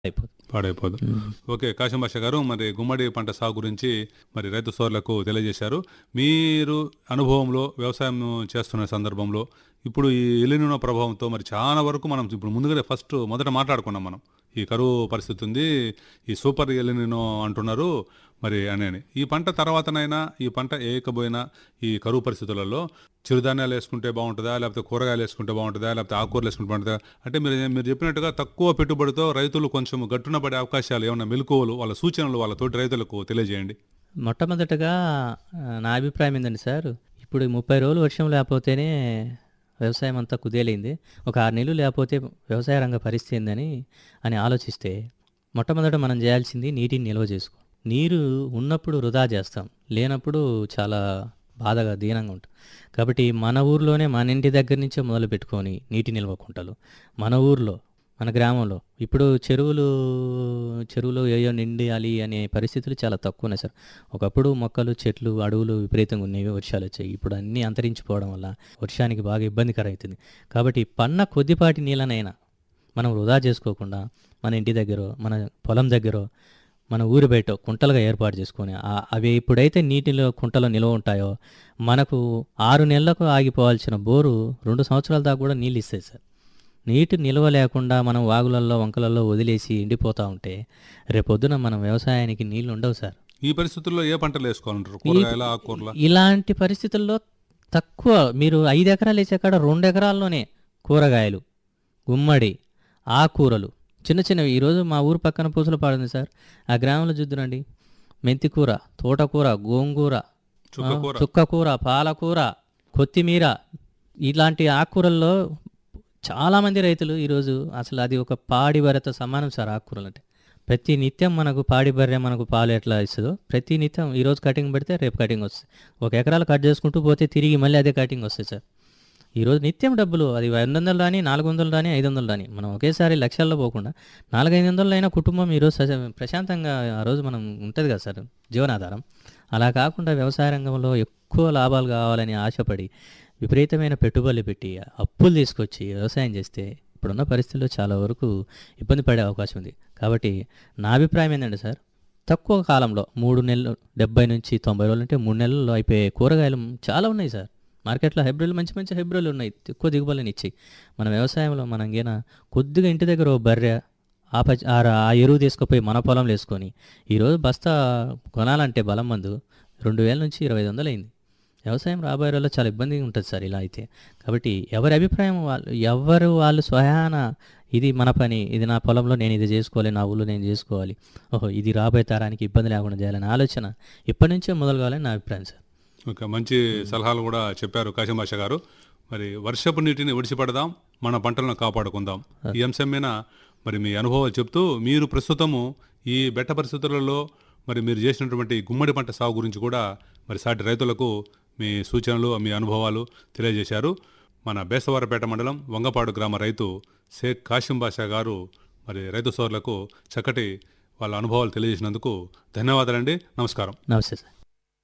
అయిపోతుంది పాడైపోదు ఓకే కాశం భాష గారు మరి గుమ్మడి పంట సాగు గురించి మరి రైతు సోదరులకు తెలియజేశారు మీరు అనుభవంలో వ్యవసాయం చేస్తున్న సందర్భంలో ఇప్పుడు ఈ ఎలినో ప్రభావంతో మరి చాలా వరకు మనం ఇప్పుడు ముందుగానే ఫస్ట్ మొదట మాట్లాడుకున్నాం మనం ఈ కరువు పరిస్థితి ఉంది ఈ సూపర్ ఎలినినో అంటున్నారు మరి అని ఈ పంట తర్వాతనైనా ఈ పంట ఏకపోయినా ఈ కరువు పరిస్థితులలో చిరుధాన్యాలు వేసుకుంటే బాగుంటుందా లేకపోతే కూరగాయలు వేసుకుంటే బాగుంటుందా లేకపోతే ఆకుకూరలు వేసుకుంటే బాగుంటుందా అంటే మీరు మీరు చెప్పినట్టుగా తక్కువ పెట్టుబడితో రైతులు కొంచెం గట్టున పడే అవకాశాలు ఏమన్నా మెలకువలు వాళ్ళ సూచనలు వాళ్ళ తోటి రైతులకు తెలియజేయండి మొట్టమొదటగా ఆ, నా అభిప్రాయం ఏంటండి సార్ ఇప్పుడు ఈ ముప్పై రోజులు వర్షం లేకపోతేనే వ్యవసాయం అంతా కుదేలైంది ఒక ఆరు నెలలు లేకపోతే వ్యవసాయ రంగ పరిస్థితి ఏందని అని ఆలోచిస్తే మొట్టమొదట మనం చేయాల్సింది నీటిని నిల్వ చేసుకో నీరు ఉన్నప్పుడు వృధా చేస్తాం లేనప్పుడు చాలా బాధగా దీనంగా ఉంటుంది కాబట్టి మన ఊర్లోనే మన ఇంటి దగ్గర నుంచే మొదలు పెట్టుకొని నీటి నిల్వ కుంటలు మన ఊర్లో మన గ్రామంలో ఇప్పుడు చెరువులు చెరువులు ఏయో నిండియాలి అనే పరిస్థితులు చాలా తక్కువ ఉన్నాయి సార్ ఒకప్పుడు మొక్కలు చెట్లు అడవులు విపరీతంగా ఉన్నవి వర్షాలు వచ్చాయి ఇప్పుడు అన్నీ అంతరించిపోవడం వల్ల వర్షానికి బాగా ఇబ్బందికరం అవుతుంది కాబట్టి పన్న కొద్దిపాటి నీళ్ళనైనా మనం వృధా చేసుకోకుండా మన ఇంటి దగ్గర మన పొలం దగ్గర మన ఊరి బయట కుంటలుగా ఏర్పాటు చేసుకొని ఆ- అవి ఎప్పుడైతే నీటిలో కుంటలో నిల్వ ఉంటాయో మనకు ఆరు నెలలకు ఆగిపోవాల్సిన బోరు రెండు సంవత్సరాల దాకా కూడా నీళ్ళు ఇస్తాయి సార్ నీటి నిల్వ లేకుండా మనం వాగులలో వంకలలో వదిలేసి ఎండిపోతూ ఉంటే రేపొద్దున మనం వ్యవసాయానికి నీళ్లు ఉండవు సార్ ఈ పరిస్థితుల్లో ఏ పంటలు వేసుకోవాలంటారు కూరగాయల ఆకుకూరల ఇలాంటి పరిస్థితుల్లో తక్కువ మీరు ఐదు ఎకరాలు వేసే కాడ రెండు ఎకరాల్లోనే కూరగాయలు గుమ్మడి ఆకుకూరలు చిన్న చిన్నవి ఈరోజు మా ఊరు పక్కన పూసలు పాడుంది సార్ ఆ గ్రామంలో చూద్దురండి మెంతికూర తోటకూర గోంగూర చుక్కకూర చుక్కకూర పాలకూర కొత్తిమీర ఇలాంటి ఆకుకూరల్లో చాలామంది రైతులు ఈరోజు అసలు అది ఒక పాడి బర్రెతో సమానం సార్ ఆకుకూరలు అంటే ప్రతి నిత్యం మనకు పాడి బర్రె మనకు పాలు ఎట్లా ఇస్తుందో ప్రతి నిత్యం ఈరోజు కటింగ్ పెడితే రేపు కటింగ్ వస్తుంది ఒక ఎకరాలు కట్ చేసుకుంటూ పోతే తిరిగి మళ్ళీ అదే కటింగ్ వస్తుంది సార్ ఈరోజు నిత్యం డబ్బులు అది రెండు వందలు రాని నాలుగు వందలు రాని ఐదు వందలు రాని మనం ఒకేసారి లక్షల్లో పోకుండా నాలుగు ఐదు వందలు అయినా కుటుంబం ఈరోజు సజ- ప్రశాంతంగా ఆ రోజు మనం ఉంటుంది కదా సార్ జీవనాధారం అలా కాకుండా వ్యవసాయ రంగంలో ఎక్కువ లాభాలు కావాలని ఆశపడి విపరీతమైన పెట్టుబడులు పెట్టి అప్పులు తీసుకొచ్చి వ్యవసాయం చేస్తే ఇప్పుడున్న పరిస్థితుల్లో చాలా వరకు ఇబ్బంది పడే అవకాశం ఉంది కాబట్టి నా అభిప్రాయం ఏంటంటే సార్ తక్కువ కాలంలో మూడు నెలలు డెబ్బై నుంచి తొంభై రోజులు అంటే మూడు నెలల్లో అయిపోయే కూరగాయలు చాలా ఉన్నాయి సార్ మార్కెట్లో హైబ్రిడ్లు మంచి మంచి హైబ్రిడ్లు ఉన్నాయి ఎక్కువ దిగుబడిని ఇచ్చాయి మన వ్యవసాయంలో మనం గేన కొద్దిగా ఇంటి దగ్గర ఓ బర్రె ఆ పచ్చి ఆ ర- ఆ ఎరువు తీసుకుపోయి మన పొలంలో వేసుకొని ఈరోజు బస్తా కొనాలంటే బలం మందు రెండు వేల నుంచి ఇరవై ఐదు వందలు అయింది వ్యవసాయం రాబోయే రోజుల్లో చాలా ఇబ్బందిగా ఉంటుంది సార్ ఇలా అయితే కాబట్టి ఎవరి అభిప్రాయం వాళ్ళు ఎవరు వాళ్ళు స్వయాన ఇది మన పని ఇది నా పొలంలో నేను ఇది చేసుకోవాలి నా ఊళ్ళో నేను చేసుకోవాలి ఓహో ఇది రాబోయే తరానికి ఇబ్బంది లేకుండా చేయాలనే ఆలోచన ఇప్పటి నుంచే మొదలు కావాలని నా అభిప్రాయం సార్ ఓకే మంచి సలహాలు కూడా చెప్పారు కాశం భాష గారు మరి వర్షపు నీటిని విడిచిపెడదాం మన పంటలను కాపాడుకుందాం ఈ అంశం మీద మరి మీ అనుభవాలు చెప్తూ మీరు ప్రస్తుతము ఈ బెట్ట పరిస్థితులలో మరి మీరు చేసినటువంటి గుమ్మడి పంట సాగు గురించి కూడా మరి సాటి రైతులకు మీ సూచనలు మీ అనుభవాలు తెలియజేశారు మన బేసవారపేట మండలం వంగపాడు గ్రామ రైతు షేక్ కాశం బాషా గారు మరి రైతు సోదరులకు చక్కటి వాళ్ళ అనుభవాలు తెలియజేసినందుకు ధన్యవాదాలండి నమస్కారం నమస్తే సార్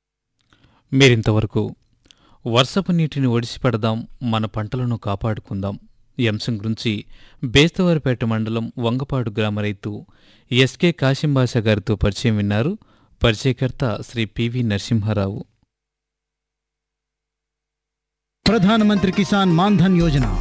మీరింతవరకు వర్షపు నీటిని ఒడిసిపెడదాం మన పంటలను కాపాడుకుందాం ఈ అంశం గురించి బేస్తవారిపేట మండలం వంగపాడు గ్రామ రైతు ఎస్కే కాశింబాష గారితో పరిచయం విన్నారు పరిచయకర్త శ్రీ పివి నరసింహారావు ప్రధానమంత్రి కిసాన్ మాన్ధన్ యోజన